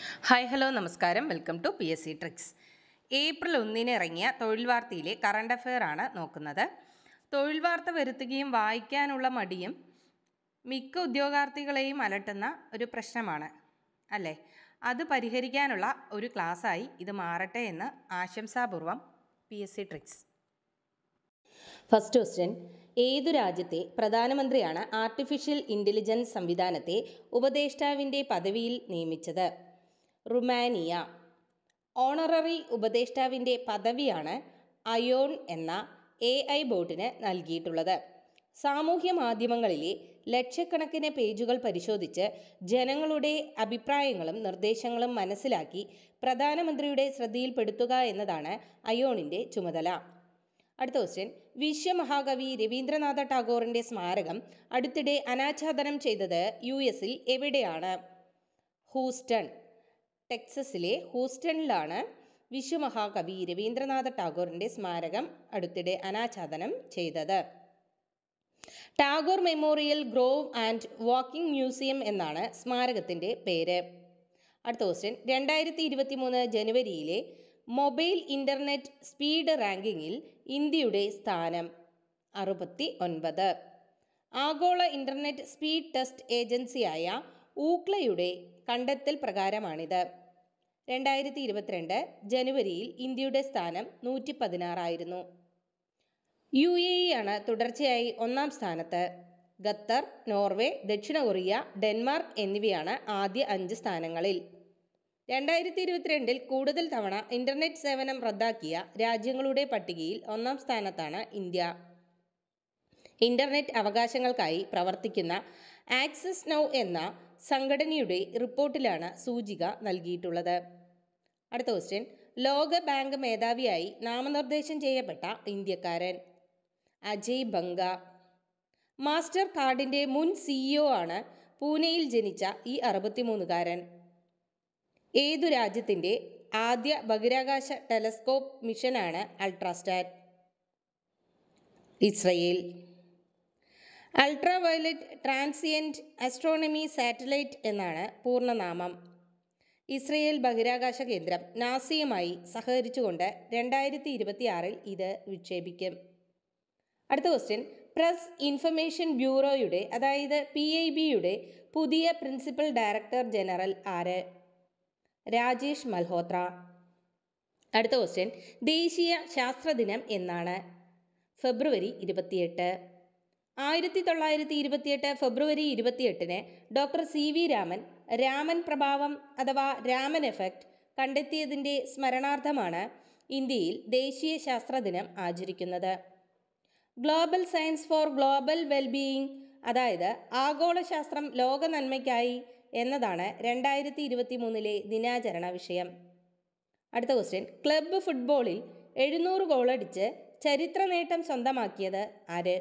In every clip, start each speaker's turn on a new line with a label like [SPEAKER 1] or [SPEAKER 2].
[SPEAKER 1] hi hello നമസ്കാരം welcome to P S C tricks April ഒന്നിന് ഇറങ്ങിയ തൊഴിൽ വാർത്തയിലെ കറണ്ട് അഫെയർ ആണ് നോക്കുന്നത് തൊഴിൽ വാർത്ത വരുത്തുകയും വായിക്കാനുള്ള മടിയും മിക്ക ഉദ്യോഗാർത്ഥികളെയും അലട്ടുന്ന ഒരു പ്രശ്നമാണ് അല്ലേ അത് പരിഹരിക്കാനുള്ള ഒരു ക്ലാസ്സായി ഇത് മാറട്ടെ എന്ന് ആശംസാപൂർവം P S C tricks
[SPEAKER 2] first question ഏതു രാജ്യത്തെ പ്രധാനമന്ത്രിയാണ് ആർട്ടിഫിഷ്യൽ ഇൻ്റലിജൻസ് സംവിധാനത്തെ ഉപദേഷ്ടാവിൻ്റെ പദവിയിൽ നിയമിച്ചത് റുമാനിയ ഓണററി ഉപദേഷ്ടാവിൻ്റെ പദവിയാണ് അയോൺ എന്ന എ ഐ ബോട്ടിന് നൽകിയിട്ടുള്ളത് സാമൂഹ്യ മാധ്യമങ്ങളിലെ ലക്ഷക്കണക്കിന് പേജുകൾ പരിശോധിച്ച് ജനങ്ങളുടെ അഭിപ്രായങ്ങളും നിർദ്ദേശങ്ങളും മനസ്സിലാക്കി പ്രധാനമന്ത്രിയുടെ ശ്രദ്ധയിൽപ്പെടുത്തുക എന്നതാണ് അയോണിൻ്റെ ചുമതല അടുത്ത ക്വസ്റ്റ്യൻ വിശ്വമഹാകവി രവീന്ദ്രനാഥ ടാഗോറിന്റെ സ്മാരകം അടുത്തിടെ അനാച്ഛാദനം ചെയ്തത് യു എസിൽ എവിടെയാണ് ഹൂസ്റ്റൺ ടെക്സസിലെ ഹൂസ്റ്റണിലാണ് വിശ്വമഹാകവി രവീന്ദ്രനാഥ ടാഗോറിന്റെ സ്മാരകം അടുത്തിടെ അനാച്ഛാദനം ചെയ്തത് Tagore memorial grove and walking museum എന്നാണ് സ്മാരകത്തിന്റെ പേര് അടുത്ത ക്വസ്റ്റ്യൻ രണ്ടായിരത്തി ഇരുപത്തി മൂന്ന് ജനുവരിയിലെ മൊബൈൽ ഇൻ്റർനെറ്റ് സ്പീഡ് റാങ്കിങ്ങിൽ ഇന്ത്യയുടെ സ്ഥാനം അറുപത്തി ഒൻപത് ആഗോള ഇൻ്റർനെറ്റ് സ്പീഡ് ടെസ്റ്റ് ഏജൻസിയായ ഊക്ലയുടെ കണ്ടെത്തൽ പ്രകാരമാണിത് രണ്ടായിരത്തി ഇരുപത്തിരണ്ട് ജനുവരിയിൽ ഇന്ത്യയുടെ സ്ഥാനം നൂറ്റി പതിനാറായിരുന്നു യു എ ഇ ആണ് തുടർച്ചയായി ഒന്നാം സ്ഥാനത്ത് ഖത്തർ നോർവേ ദക്ഷിണ കൊറിയ ഡെൻമാർക്ക് എന്നിവയാണ് ആദ്യ അഞ്ച് സ്ഥാനങ്ങളിൽ രണ്ടായിരത്തി ഇരുപത്തിരണ്ടിൽ കൂടുതൽ തവണ ഇന്റർനെറ്റ് സേവനം റദ്ദാക്കിയ രാജ്യങ്ങളുടെ പട്ടികയിൽ ഒന്നാം സ്ഥാനത്താണ് ഇന്ത്യ ഇന്റർനെറ്റ് അവകാശങ്ങൾക്കായി പ്രവർത്തിക്കുന്ന ആക്സസ് നൗ എന്ന സംഘടനയുടെ റിപ്പോർട്ടിലാണ് സൂചിക നൽകിയിട്ടുള്ളത് അടുത്ത ക്വസ്റ്റ്യൻ ലോക ബാങ്ക് മേധാവിയായി നാമനിർദ്ദേശം ചെയ്യപ്പെട്ട ഇന്ത്യക്കാരൻ അജയ് ബംഗ മാസ്റ്റർ കാർഡിന്റെ മുൻ സിഇഒ ആണ് പൂനെയിൽ ജനിച്ച ഈ അറുപത്തിമൂന്നുകാരൻ ഏതു രാജ്യത്തിൻ്റെ ആദ്യ ബഹിരാകാശ ടെലസ്കോപ്പ് മിഷനാണ് Ultrasat Israel ultraviolet transient astronomy satellite എന്നാണ് പൂർണ്ണനാമം ഇസ്രയേൽ ബഹിരാകാശ കേന്ദ്രം നാസിയുമായി സഹകരിച്ചുകൊണ്ട് രണ്ടായിരത്തി ഇരുപത്തിയാറിൽ ഇത് വിക്ഷേപിക്കും അടുത്ത ക്വസ്റ്റ്യൻ പ്രസ് ഇൻഫർമേഷൻ ബ്യൂറോയുടെ അതായത് പി ഐ ബിയുടെ പുതിയ പ്രിൻസിപ്പൽ ഡയറക്ടർ ജനറൽ ആര് രാജേഷ് മൽഹോത്ര അടുത്ത ക്വസ്റ്റ്യൻ ദേശീയ ശാസ്ത്രദിനം എന്നാണ് ഫെബ്രുവരി ഇരുപത്തിയെട്ട് ആയിരത്തി തൊള്ളായിരത്തി ഇരുപത്തിയെട്ട് ഫെബ്രുവരി ഇരുപത്തിയെട്ടിന് doctor C V Raman Raman പ്രഭാവം അഥവാ രാമൻ എഫക്റ്റ് കണ്ടെത്തിയതിൻ്റെ സ്മരണാർത്ഥമാണ് ഇന്ത്യയിൽ ദേശീയ ശാസ്ത്രദിനം ആചരിക്കുന്നത് global science for global wellbeing അതായത് ആഗോള ശാസ്ത്രം ലോക നന്മയ്ക്കായി എന്നതാണ് രണ്ടായിരത്തി ഇരുപത്തി മൂന്നിലെ ദിനാചരണ വിഷയം അടുത്ത ക്വസ്റ്റ്യൻ ക്ലബ്ബ് ഫുട്ബോളിൽ എഴുന്നൂറ് ഗോളടിച്ച് ചരിത്ര നേട്ടം സ്വന്തമാക്കിയത് ആര്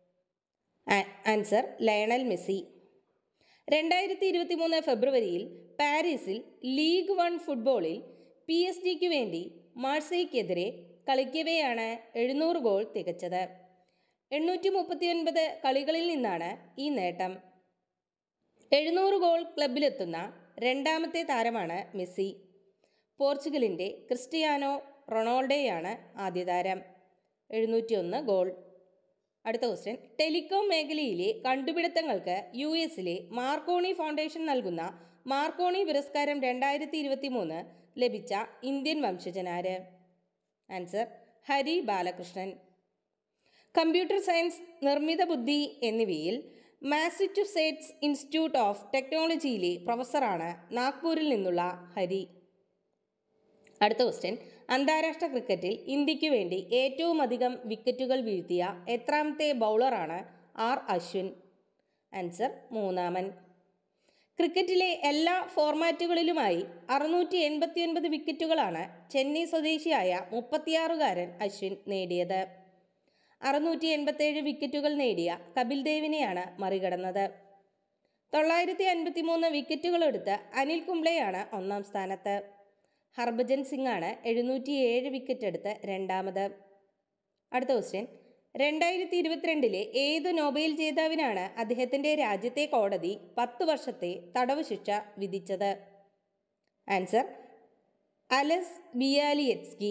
[SPEAKER 2] ആൻസർ ലയണൽ മെസ്സി രണ്ടായിരത്തി ഇരുപത്തി മൂന്ന് ഫെബ്രുവരിയിൽ പാരീസിൽ ലീഗ് വൺ ഫുട്ബോളിൽ പി എസ് ഡിക്ക് വേണ്ടി മാർസയ്ക്കെതിരെ കളിക്കവെയാണ് എഴുന്നൂറ് ഗോൾ തികച്ചത് എണ്ണൂറ്റി മുപ്പത്തിയൊൻപത് കളികളിൽ നിന്നാണ് ഈ നേട്ടം എഴുന്നൂറ് ഗോൾ ക്ലബിലെത്തുന്ന രണ്ടാമത്തെ താരമാണ് മെസ്സി പോർച്ചുഗലിൻ്റെ ക്രിസ്റ്റിയാനോ റൊണാൾഡോയാണ് ആദ്യ താരം എഴുന്നൂറ്റിയൊന്ന് ഗോൾ അടുത്ത ക്വസ്റ്റ്യൻ ടെലികോം മേഖലയിലെ കണ്ടുപിടുത്തങ്ങൾക്ക് യു എസിലെ മാർക്കോണി ഫൗണ്ടേഷൻ നൽകുന്ന മാർക്കോണി പുരസ്കാരം രണ്ടായിരത്തി ഇരുപത്തി മൂന്ന് ലഭിച്ച ഇന്ത്യൻ വംശജനാര് answer Hari Balakrishnan computer science നിർമ്മിത ബുദ്ധി എന്നിവയിൽ മാസച്യുസെറ്റ്സ് ഇൻസ്റ്റിറ്റ്യൂട്ട് ഓഫ് ടെക്നോളജിയിലെ പ്രൊഫസറാണ് നാഗ്പൂരിൽ നിന്നുള്ള ഹരി അടുത്ത ക്വസ്റ്റ്യൻ അന്താരാഷ്ട്ര ക്രിക്കറ്റിൽ ഇന്ത്യക്ക് വേണ്ടി ഏറ്റവും അധികം വിക്കറ്റുകൾ വീഴ്ത്തിയ എത്രാമത്തെ ബൗളറാണ് ആർ അശ്വിൻ ആൻസർ മൂന്നാമൻ ക്രിക്കറ്റിലെ എല്ലാ ഫോർമാറ്റുകളിലുമായി അറുന്നൂറ്റി എൺപത്തിയൊൻപത് വിക്കറ്റുകളാണ് ചെന്നൈ സ്വദേശിയായ മുപ്പത്തിയാറുകാരൻ അശ്വിൻ നേടിയത് അറുന്നൂറ്റി എൺപത്തേഴ് വിക്കറ്റുകൾ നേടിയ കപിൽ ദേവിനെയാണ് മറികടന്നത് തൊള്ളായിരത്തി അൻപത്തി മൂന്ന് വിക്കറ്റുകളെടുത്ത് അനിൽ കുംബ്ലെയാണ് ഒന്നാം സ്ഥാനത്ത് ഹർഭജൻ സിംഗ് ആണ് എഴുന്നൂറ്റി ഏഴ് വിക്കറ്റ് എടുത്ത് രണ്ടാമത് അടുത്ത ക്വസ്റ്റ്യൻ രണ്ടായിരത്തി ഇരുപത്തിരണ്ടിലെ ഏത് നോബൽ ജേതാവിനാണ് അദ്ദേഹത്തിൻ്റെ രാജ്യത്തെ കോടതി പത്ത് വർഷത്തെ തടവ് ശിക്ഷ വിധിച്ചത് ആൻസർ അലസ് ബിയാലിയറ്റ്സ്കി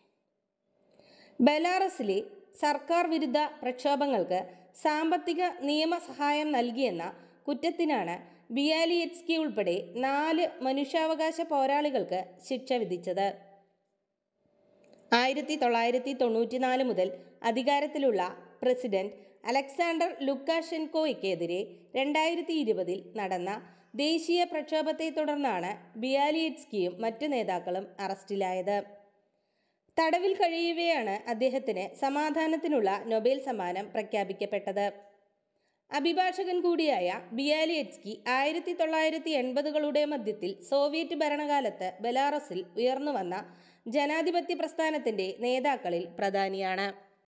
[SPEAKER 2] ബെലാറസിലെ സർക്കാർ വിരുദ്ധ പ്രക്ഷോഭങ്ങൾക്ക് സാമ്പത്തിക നിയമസഹായം നൽകിയെന്ന കുറ്റത്തിനാണ് ബിയാലിയറ്റ്സ്കി ഉൾപ്പെടെ നാല് മനുഷ്യാവകാശ പോരാളികൾക്ക് ശിക്ഷ വിധിച്ചത് ആയിരത്തി തൊള്ളായിരത്തി തൊണ്ണൂറ്റിനാല് മുതൽ അധികാരത്തിലുള്ള പ്രസിഡന്റ് അലക്സാണ്ടർ ലുക്കാഷെൻകോയ്ക്കെതിരെ രണ്ടായിരത്തി ഇരുപതിൽ നടന്ന ദേശീയ പ്രക്ഷോഭത്തെ തുടർന്നാണ് ബിയാലിയറ്റ്സ്കിയും മറ്റു നേതാക്കളും അറസ്റ്റിലായത് തടവിൽ കഴിയവെയാണ് അദ്ദേഹത്തിന് സമാധാനത്തിനുള്ള നൊബേൽ സമ്മാനം പ്രഖ്യാപിക്കപ്പെട്ടത് അഭിഭാഷകൻ കൂടിയായ ബിയാലിയറ്റ്സ്കി ആയിരത്തി തൊള്ളായിരത്തി എൺപതുകളുടെ മധ്യത്തിൽ സോവിയറ്റ് ഭരണകാലത്ത് ബെലാറസിൽ ഉയർന്നുവന്ന ജനാധിപത്യ പ്രസ്ഥാനത്തിന്റെ നേതാക്കളിൽ പ്രധാനിയാണ്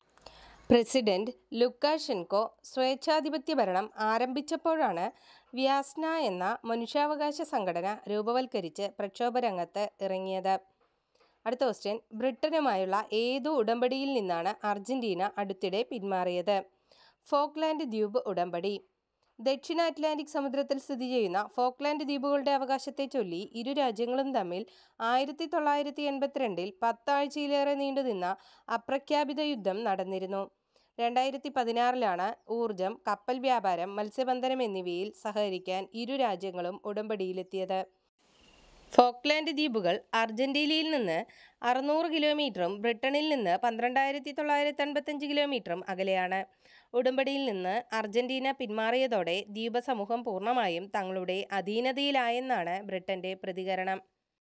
[SPEAKER 2] പ്രസിഡന്റ് ലുക്കാഷെൻകോ സ്വേച്ഛാധിപത്യ ഭരണം ആരംഭിച്ചപ്പോഴാണ് വ്യാസ്ന എന്ന മനുഷ്യാവകാശ സംഘടന രൂപവൽക്കരിച്ച് പ്രക്ഷോഭരംഗത്ത് ഇറങ്ങിയത് അടുത്ത ക്വസ്റ്റ്യൻ ബ്രിട്ടനുമായുള്ള ഏതു ഉടമ്പടിയിൽ നിന്നാണ് അർജന്റീന അടുത്തിടെ പിന്മാറിയത് ഫോക്ലാൻഡ് ദ്വീപ് ഉടമ്പടി ദക്ഷിണ അറ്റ്ലാന്റിക് സമുദ്രത്തിൽ സ്ഥിതി ചെയ്യുന്ന ഫോക്ലാൻഡ് ദ്വീപുകളുടെ അവകാശത്തെ ചൊല്ലി ഇരു രാജ്യങ്ങളും തമ്മിൽ ആയിരത്തി തൊള്ളായിരത്തി എൺപത്തിരണ്ടിൽ പത്താഴ്ചയിലേറെ നീണ്ടുനിന്ന അപ്രഖ്യാപിത യുദ്ധം നടന്നിരുന്നു രണ്ടായിരത്തി പതിനാറിലാണ് ഊർജം കപ്പൽ വ്യാപാരം മത്സ്യബന്ധനം എന്നിവയിൽ സഹകരിക്കാൻ ഇരു രാജ്യങ്ങളും ഉടമ്പടിയിലെത്തിയത് ഫോക്ലാൻഡ് ദ്വീപുകൾ അർജന്റീനയിൽ നിന്ന് അറുന്നൂറ് കിലോമീറ്ററും ബ്രിട്ടനിൽ നിന്ന് പന്ത്രണ്ടായിരത്തി തൊള്ളായിരത്തി അൻപത്തഞ്ച് കിലോമീറ്ററും അകലെയാണ് ഉടമ്പടിയിൽ നിന്ന് അർജന്റീന പിന്മാറിയതോടെ ദ്വീപ സമൂഹം പൂർണ്ണമായും തങ്ങളുടെ അധീനതയിലായെന്നാണ് ബ്രിട്ടന്റെ പ്രതികരണം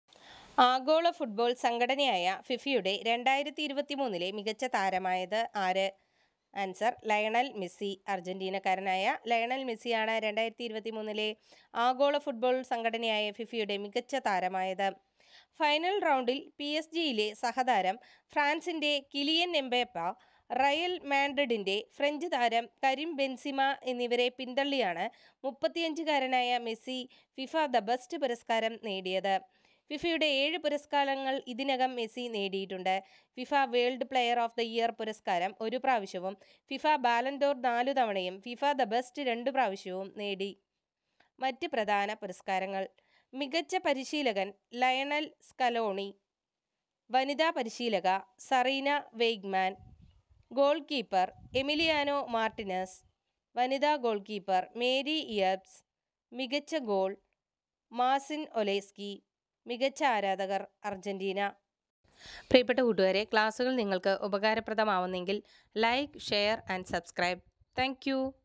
[SPEAKER 2] ആഗോള ഫുട്ബോൾ സംഘടനയായ ഫിഫയുടെ രണ്ടായിരത്തി ഇരുപത്തി മൂന്നിലെ മികച്ച താരമായത് ആര് ആൻസർ ലയണൽ മെസ്സി അർജന്റീനക്കാരനായ ലയണൽ മെസ്സിയാണ് രണ്ടായിരത്തി ഇരുപത്തി മൂന്നിലെ ആഗോള ഫുട്ബോൾ സംഘടനയായ ഫിഫയുടെ മികച്ച താരമായത് ഫൈനൽ റൗണ്ടിൽ പി എസ് ജിയിലെ സഹതാരം ഫ്രാൻസിന്റെ കിലിയൻ എംബേപ്പ റയൽ മാൻഡ്രിഡിന്റെ ഫ്രഞ്ച് താരം കരീം ബെൻസിമ എന്നിവരെ പിന്തള്ളിയാണ് മുപ്പത്തിയഞ്ചുകാരനായ മെസ്സി ഫിഫ ദ ബെസ്റ്റ് പുരസ്കാരം നേടിയത് ഫിഫയുടെ ഏഴ് പുരസ്കാരങ്ങൾ ഇതിനകം മെസ്സി നേടിയിട്ടുണ്ട് FIFA world player of the year പുരസ്കാരം ഒരു പ്രാവശ്യവും ഫിഫ ബാലൻഡോർ നാലു തവണയും ഫിഫ ദ ബെസ്റ്റ് രണ്ട് പ്രാവശ്യവും നേടി മറ്റ് പ്രധാന പുരസ്കാരങ്ങൾ മികച്ച പരിശീലകൻ ലയണൽ സ്കലോണി വനിതാ പരിശീലക Sarina Wiegman goalkeeper Emiliano Martinez വനിതാ ഗോൾ കീപ്പർ മേരി ഇയബ്സ് മികച്ച ഗോൾ മാസിൻ ഒലേസ്കി മികച്ച ആരാധകർ അർജന്റീന പ്രിയപ്പെട്ട കൂട്ടുകാരെ ക്ലാസ്സുകൾ നിങ്ങൾക്ക് ഉപകാരപ്രദമാവുന്നെങ്കിൽ like share and subscribe thank